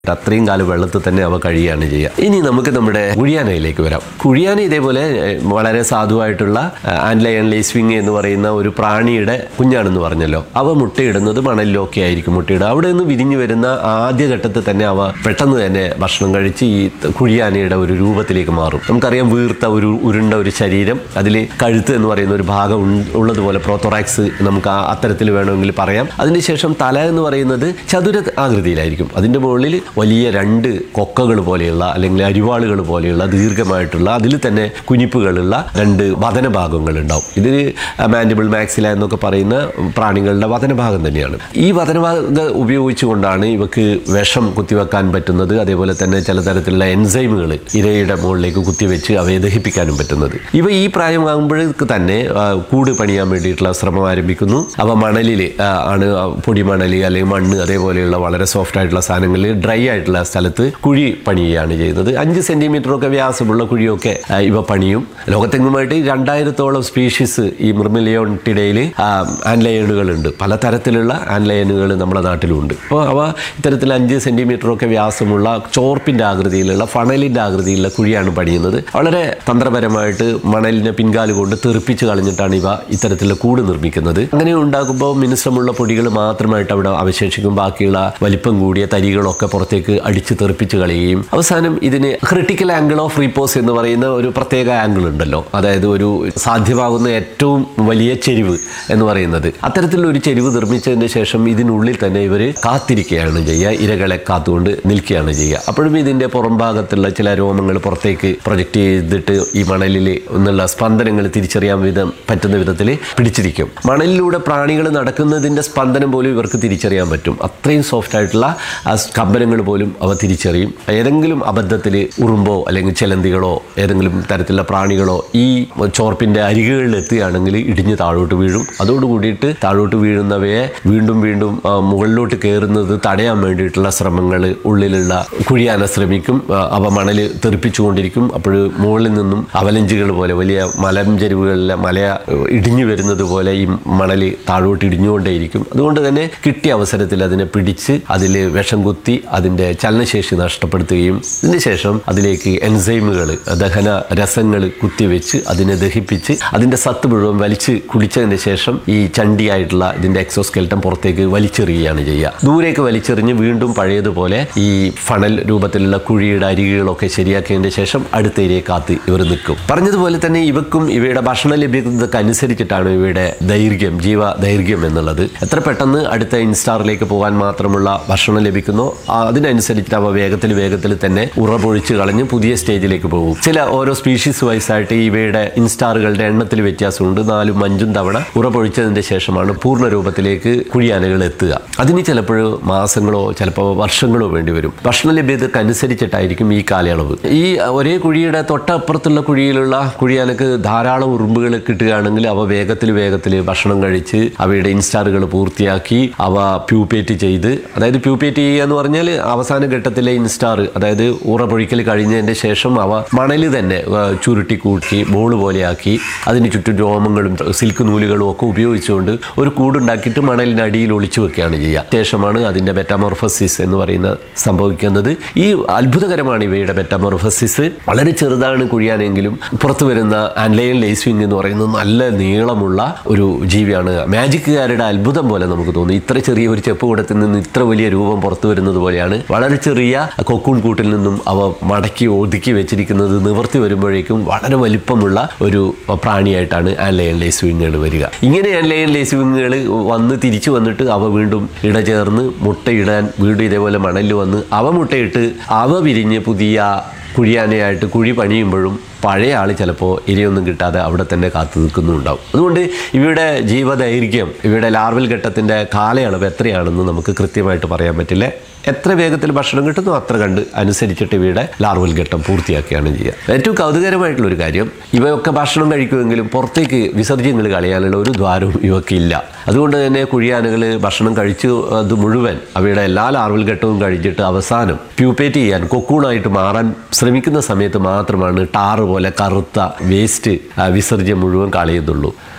അത്രയും കാലം വെള്ളത്തിൽ തന്നെ അവ കഴിയുകയാണ് ചെയ്യുക ഇനി നമുക്ക് നമ്മുടെ കുഴിയാനയിലേക്ക് വരാം കുഴിയാന ഇതേപോലെ ഏഹ്, വളരെ സാധുവായിട്ടുള്ള ആൻലയൺ ലേസ്വിങ് എന്ന് പറയുന്ന ഒരു പ്രാണിയുടെ കുഞ്ഞാണെന്ന് പറഞ്ഞല്ലോ അവ മുട്ടയിടുന്നത് മണലിലൊക്കെ ആയിരിക്കും മുട്ടയിടുക അവിടെ നിന്ന് വിരിഞ്ഞു വരുന്ന ആദ്യ ഘട്ടത്തിൽ തന്നെ അവ പെട്ടെന്ന് തന്നെ ഭക്ഷണം കഴിച്ച് ഈ കുഴിയാനയുടെ ഒരു രൂപത്തിലേക്ക് മാറും നമുക്കറിയാം വീർത്ത ഒരു ഉരുണ്ട ഒരു ശരീരം അതിൽ കഴുത്ത് എന്ന് പറയുന്ന ഒരു ഭാഗം ഉൺ- ഉള്ളതുപോലെ പ്രോത്തോറാക്സ് നമുക്ക് ആ അത്തരത്തിൽ വേണമെങ്കിൽ പറയാം അതിനുശേഷം തല എന്ന് പറയുന്നത് ചതുര ആകൃതിയിലായിരിക്കും അതിൻ്റെ മുകളിൽ വലിയ രണ്ട് കൊക്കകൾ പോലെയുള്ള അല്ലെങ്കിൽ അരിവാളുകൾ പോലെയുള്ള ദീർഘമായിട്ടുള്ള അതിൽ തന്നെ കുനിപ്പുകളുള്ള രണ്ട് വതന ഭാഗങ്ങൾ ഉണ്ടാവും ഇത് മാൻഡിബിൾ മാക്സില എന്നൊക്കെ പറയുന്ന പ്രാണികളുടെ വതനഭാഗം തന്നെയാണ് ഈ വതനഭാഗം ഉപയോഗിച്ചുകൊണ്ടാണ് ഇവക്ക് വിഷം കുത്തിവെക്കാൻ പറ്റുന്നത് അതേപോലെ തന്നെ ചില തരത്തിലുള്ള എൻസൈമുകൾ ഇരയുടെ മുകളിലേക്ക് കുത്തിവെച്ച് അവയെ ദഹിപ്പിക്കാനും പറ്റുന്നത് ഇവ ഈ പ്രായമാകുമ്പോഴേക്ക് തന്നെ ആ, കൂട് പണിയാൻ വേണ്ടിയിട്ടുള്ള ശ്രമം ആരംഭിക്കുന്നു അവ മണലിൽ ആണ് ആ, പൊടിമണൽ അല്ലെങ്കിൽ മണ്ണ് അതേപോലെയുള്ള വളരെ സോഫ്റ്റ് ആയിട്ടുള്ള സാധനങ്ങളിൽ ഡ്രൈ ആയിട്ടുള്ള സ്ഥലത്ത് കുഴി പണിയുകയാണ് ചെയ്യുന്നത് അഞ്ച് സെന്റിമീറ്റർ ഒക്കെ വ്യാസമുള്ള കുഴിയൊക്കെ ആ, ഇവ പണിയും ലോകത്തെങ്ങുമായിട്ട് രണ്ടായിരത്തോളം സ്പീഷീസ് ഈ മൃമലിയോണിടയിൽ ആൻലയനുകളുണ്ട് പലതരത്തിലുള്ള ആൻലയനുകൾ നമ്മുടെ നാട്ടിലുണ്ട് അപ്പോൾ അവ ഇത്തരത്തിൽ അഞ്ച് സെന്റിമീറ്റർ ഒക്കെ വ്യാസമുള്ള ചോർപ്പിന്റെ ആകൃതിയിലുള്ള ഫണലിന്റെ ആകൃതിയിലുള്ള കുഴിയാണ് പണിയുന്നത് വളരെ തന്ത്രപരമായിട്ട് മണലിനെ പിൻകാല് കൊണ്ട് തെറിപ്പിച്ച് കളഞ്ഞിട്ടാണ് ഇവ ഇത്തരത്തിലുള്ള കൂട് നിർമ്മിക്കുന്നത് അങ്ങനെ ഉണ്ടാക്കുമ്പോൾ മിനുസമുള്ള പൊടികൾ മാത്രമായിട്ട് അവിടെ അവശേഷിക്കും ബാക്കിയുള്ള വലിപ്പം കൂടിയ തരികളൊക്കെ പുറത്തേക്ക് അടിച്ച് തെറിപ്പിച്ച് കളയുകയും അവസാനം ഇതിന് ക്രിട്ടിക്കൽ ആംഗിൾ ഓഫ് റീപോസ് എന്ന് പറയുന്ന ഒരു പ്രത്യേക ആംഗിൾ ഉണ്ടല്ലോ അതായത് ഒരു സാധ്യമാകുന്ന ഏറ്റവും വലിയ ചെരിവ് എന്ന് പറയുന്നത് അത്തരത്തിലുള്ള ഒരു ചെരിവ് നിർമ്മിച്ചതിന് ശേഷം ഇതിനുള്ളിൽ തന്നെ ഇവർ കാത്തിരിക്കുകയാണ് ചെയ്യുക ഇരകളെ കാത്തുകൊണ്ട് നിൽക്കുകയാണ് ചെയ്യുക അപ്പോഴും ഇതിന്റെ പുറം ഭാഗത്തുള്ള ചില രോമങ്ങൾ പുറത്തേക്ക് പ്രൊജക്റ്റ് ചെയ്തിട്ട് ഈ മണലിൽ നിന്നുള്ള സ്പന്ദനങ്ങൾ തിരിച്ചറിയാൻ വിധം പറ്റുന്ന വിധത്തിൽ പിടിച്ചിരിക്കും മണലിലൂടെ പ്രാണികൾ നടക്കുന്നതിന്റെ സ്പന്ദനം പോലും ഇവർക്ക് തിരിച്ചറിയാൻ പറ്റും അത്രയും സോഫ്റ്റ് ആയിട്ടുള്ള ആ കമ്പനങ്ങൾ പോലും അവ തിരിച്ചറിയും ഏതെങ്കിലും അബദ്ധത്തിൽ ഉറുമ്പോ അല്ലെങ്കിൽ ചിലന്തികളോ ഏതെങ്കിലും തരത്തിലുള്ള പ്രാണികളോ ഈ ചോർപ്പിന്റെ അരികുകളിൽ എത്തുകയാണെങ്കിൽ ഇടിഞ്ഞ് താഴോട്ട് വീഴും അതോടുകൂടിയിട്ട് താഴോട്ട് വീഴുന്നവയെ വീണ്ടും വീണ്ടും ആ, മുകളിലോട്ട് കയറുന്നത് തടയാൻ വേണ്ടിയിട്ടുള്ള ശ്രമങ്ങൾ ഉള്ളിലുള്ള കുഴിയാന ശ്രമിക്കും ആ, അവ മണൽ തെറിപ്പിച്ചുകൊണ്ടിരിക്കും അപ്പോൾ മുകളിൽ നിന്നും അവലഞ്ചുകൾ പോലെ വലിയ മലഞ്ചെരുവുകളിലെ മല ഏഹ്, ഇടിഞ്ഞു വരുന്നത് പോലെ ഈ മണൽ താഴോട്ട് ഇടിഞ്ഞുകൊണ്ടേയിരിക്കും അതുകൊണ്ട് തന്നെ കിട്ടിയ അവസരത്തിൽ അതിനെ പിടിച്ച് അതിൽ വിഷം കുത്തി അതിൻ്റെ ചലനശേഷി നഷ്ടപ്പെടുത്തുകയും ഇതിനുശേഷം അതിലേക്ക് എൻസൈമുകൾ ദഹന രസങ്ങൾ കുത്തിവെച്ച് അതിനെ ദഹിപ്പിച്ച് അതിൻ്റെ സത്ത് മുഴുവൻ വലിച്ച് കുടിച്ചതിന് ശേഷം ഈ ചണ്ടിയായിട്ടുള്ള ഇതിൻ്റെ എക്സോസ്കെൽറ്റം പുറത്തേക്ക് വലിച്ചെറിയുകയാണ് ചെയ്യുക ദൂരേക്ക് വലിച്ചെറിഞ്ഞ് വീണ്ടും പഴയതുപോലെ ഈ ഫണൽ രൂപത്തിലുള്ള കുഴിയുടെ അരികുകളൊക്കെ ശരിയാക്കിയതിന് ശേഷം അടുത്ത ഇരയെ കാത്ത് ഇവർ നിൽക്കും പറഞ്ഞതുപോലെ തന്നെ ഇവക്കും ഇവയുടെ ഭക്ഷണ ലഭ്യതക്ക് അനുസരിച്ചിട്ടാണ് ഇവയുടെ ദൈർഘ്യം ജീവ ദൈർഘ്യം എന്നുള്ളത് എത്ര പെട്ടെന്ന് അടുത്ത ഇൻസ്റ്റാറിലേക്ക് പോകാൻ മാത്രമുള്ള ഭക്ഷണം ലഭിക്കുന്നോ ആ, അതിനനുസരിച്ച് അവ വേഗത്തിൽ വേഗത്തിൽ തന്നെ ഉറപൊഴിച്ച് കളഞ്ഞ് പുതിയ സ്റ്റേജിലേക്ക് പോകും ചില ഓരോ സ്പീഷീസ് വൈസായിട്ട് ഇവയുടെ ഇൻസ്റ്റാറുകളുടെ എണ്ണത്തിൽ വ്യത്യാസമുണ്ട് നാലും അഞ്ചും തവണ ഉറപൊഴിച്ചതിന്റെ ശേഷമാണ് പൂർണ്ണ രൂപത്തിലേക്ക് കുഴിയാനകൾ എത്തുക അതിന് ചിലപ്പോൾ മാസങ്ങളോ ചിലപ്പോൾ വർഷങ്ങളോ വേണ്ടി വരും ഭക്ഷണ ലഭ്യതക്ക് അനുസരിച്ചിട്ടായിരിക്കും ഈ കാലയളവ് ഈ ഒരേ കുഴിയുടെ തൊട്ടപ്പുറത്തുള്ള കുഴിയിലുള്ള കുഴിയാനക്ക് ധാരാളം ഉറുമ്പുകൾ കിട്ടുകയാണെങ്കിൽ അവ വേഗത്തിൽ വേഗത്തിൽ ഭക്ഷണം കഴിച്ച് അവയുടെ ഇൻസ്റ്റാറുകൾ പൂർത്തിയാക്കി അവ പ്യൂപ്പേറ്റ് ചെയ്ത് അതായത് പ്യൂപ്പേറ്റ് ചെയ്യുക എന്ന് പറഞ്ഞാൽ അവസാന ഘട്ടത്തിലെ ഇൻസ്റ്റാർ അതായത് ഉറപൊഴിക്കൽ കഴിഞ്ഞതിന്റെ ശേഷം അവ മണൽ തന്നെ ആ, ചുരുട്ടി കൂട്ടി ബോൾ പോലെയാക്കി അതിന് ചുറ്റും രോമങ്ങളും സിൽക്ക് നൂലുകളും ഒക്കെ ഉപയോഗിച്ചുകൊണ്ട് ഒരു കൂടുണ്ടാക്കിയിട്ട് മണലിന്റെ അടിയിൽ ഒളിച്ചു വെക്കുകയാണ് ചെയ്യുക ശേഷമാണ് അതിന്റെ മെറ്റാമോർഫസിസ് എന്ന് പറയുന്ന സംഭവിക്കുന്നത് ഈ അത്ഭുതകരമാണ് ഇവയുടെ മെറ്റാമോർഫസിസ് വളരെ ചെറുതാണ് കുഴിയാനെങ്കിലും പുറത്തു വരുന്ന ആൻലയൻ ലേസ്വിങ് എന്ന് പറയുന്നത് നല്ല നീളമുള്ള ഒരു ജീവിയാണ് മാജിക്കുകാരുടെ അത്ഭുതം പോലെ നമുക്ക് തോന്നും ഇത്ര ചെറിയ ഒരു ചെപ്പ് കൂടത്തിൽ നിന്ന് ഇത്ര വലിയ രൂപം പുറത്തു വരുന്നത് പോലെയാണ് വളരെ ചെറിയ കൊക്കൂൺ കൂട്ടിൽ നിന്നും അവ മടക്കി ഒതുക്കി വെച്ചിരിക്കുന്നത് നിവർത്തി വരുമ്പോഴേക്കും വളരെ വലിപ്പമുള്ള ഒരു പ്രാണിയായിട്ടാണ് ആൻലയൻ ലേസ്വിങ്ങുകൾ വരിക ഇങ്ങനെ ആൻലയൻ ലേസ്വിങ്ങുകൾ വന്ന് തിരിച്ചു വന്നിട്ട് അവ വീണ്ടും ഇടചേർന്ന് മുട്ടയിടാൻ വീണ്ടും ഇതേപോലെ മണലിൽ വന്ന് അവ മുട്ടയിട്ട് അവ വിരിഞ്ഞ് പുതിയ കുഴിയാനയായിട്ട് കുഴി പണിയുമ്പോഴും പഴയ ആൾ ചിലപ്പോൾ ഇരയൊന്നും കിട്ടാതെ അവിടെ തന്നെ കാത്തു നിൽക്കുന്നുണ്ടാവും അതുകൊണ്ട് ഇവയുടെ ജീവദൈർഘ്യം ഇവയുടെ ലാർവൽ ഘട്ടത്തിൻ്റെ കാലയളവ് എത്രയാണെന്ന് നമുക്ക് കൃത്യമായിട്ട് പറയാൻ പറ്റില്ല എത്ര വേഗത്തിൽ ഭക്ഷണം കിട്ടുന്നു അത്ര കണ്ട് അനുസരിച്ചിട്ട് ഇവയുടെ ലാർവൽ ഘട്ടം പൂർത്തിയാക്കുകയാണ് ചെയ്യുക ഏറ്റവും കൗതുകരമായിട്ടുള്ള ഒരു കാര്യം ഇവയൊക്കെ ഭക്ഷണം കഴിക്കുമെങ്കിലും പുറത്തേക്ക് വിസർജ്യങ്ങൾ കളയാനുള്ള ഒരു ദ്വാരവും ഇവയ്ക്കില്ല അതുകൊണ്ട് തന്നെ കുഴിയാനകൾ ഭക്ഷണം കഴിച്ചു അത് മുഴുവൻ അവയുടെ എല്ലാ ലാർവൽ ഘട്ടവും കഴിച്ചിട്ട് അവസാനം പ്യൂപ്പേറ്റ് ചെയ്യാൻ കൊക്കൂണായിട്ട് മാറാൻ ശ്രമിക്കുന്ന സമയത്ത് മാത്രമാണ് ടാറ് പോലെ കറുത്ത വേസ്റ്റ് വിസർജ്യം മുഴുവൻ കളയുന്നുള്ളൂ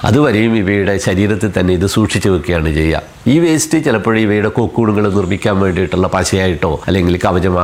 അതുവരെയും ഇവയുടെ ശരീരത്തിൽ തന്നെ ഇത് സൂക്ഷിച്ചു വെക്കുകയാണ് ചെയ്യുക ഈ വേസ്റ്റ് ചിലപ്പോൾ ഇവയുടെ കൊക്കൂണുകൾ നിർമ്മിക്കാൻ വേണ്ടിയിട്ടുള്ള പശയായിട്ടോ അല്ലെങ്കിൽ കവചമാ